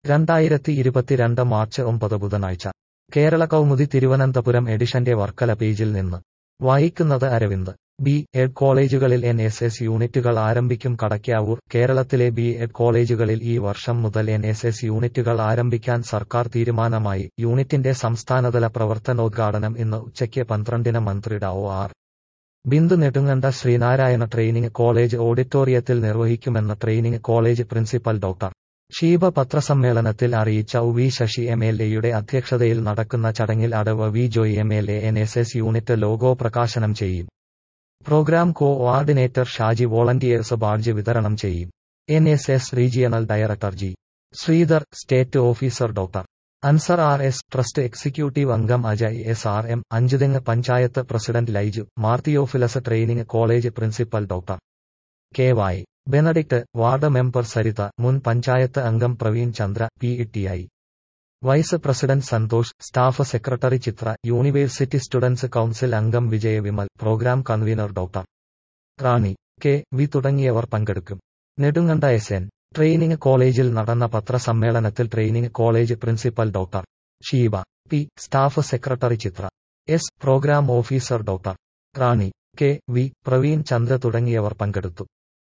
രണ്ടായിരത്തി ഇരുപത്തിരണ്ട് മാർച്ച് ഒമ്പത് ബുധനാഴ്ച കേരള കൗമുദി തിരുവനന്തപുരം എഡിഷന്റെ വർക്കല പേജിൽ നിന്ന് വായിക്കുന്നത് അരവിന്ദ് ബി എഡ് കോളേജുകളിൽ എൻ എസ് എസ് യൂണിറ്റുകൾ ആരംഭിക്കും കടയ്ക്കാവൂർ കേരളത്തിലെ ബി എഡ് കോളേജുകളിൽ ഈ വർഷം മുതൽ എൻ എസ് എസ് യൂണിറ്റുകൾ ആരംഭിക്കാൻ സർക്കാർ തീരുമാനമായി യൂണിറ്റിന്റെ സംസ്ഥാനതല പ്രവർത്തനോദ്ഘാടനം ഇന്ന് ഉച്ചയ്ക്ക് പന്ത്രണ്ടിന് മന്ത്രി Dr R Bindu Nedumkanda Sreenarayana training college ഓഡിറ്റോറിയത്തിൽ നിർവഹിക്കുമെന്ന് training college principal doctor Sheeba പത്രസമ്മേളനത്തിൽ അറിയിച്ച ഉ വി ശശി എം എൽ എയുടെ അധ്യക്ഷതയിൽ നടക്കുന്ന ചടങ്ങിൽ Adv V Joy M L A N S S unit logo പ്രകാശനം ചെയ്യും programme coordinator Shaji volunteers badge വിതരണം ചെയ്യും N S S regional director G Sreedhar state officer doctor Anser R S trust executive അംഗം Ajay S R M Anchuthengu panchayat president Laiju Mar Theophilus training college principal doctor K Y Benedict ward member Saritha മുൻ പഞ്ചായത്ത് അംഗം Praveen Chandra P E vice president Santhosh staff secretary ചിത്ര university students council അംഗം Vijaya Vimal programme convener doctor Rani K V തുടങ്ങിയവർ പങ്കെടുക്കും Nedumkanda S N training കോളേജിൽ നടന്ന പത്രസമ്മേളനത്തിൽ training college principal doctor Sheeba P staff secretary Chithra S programme officer doctor Rani K V Praveen Chandra തുടങ്ങിയവർ പങ്കെടുത്തു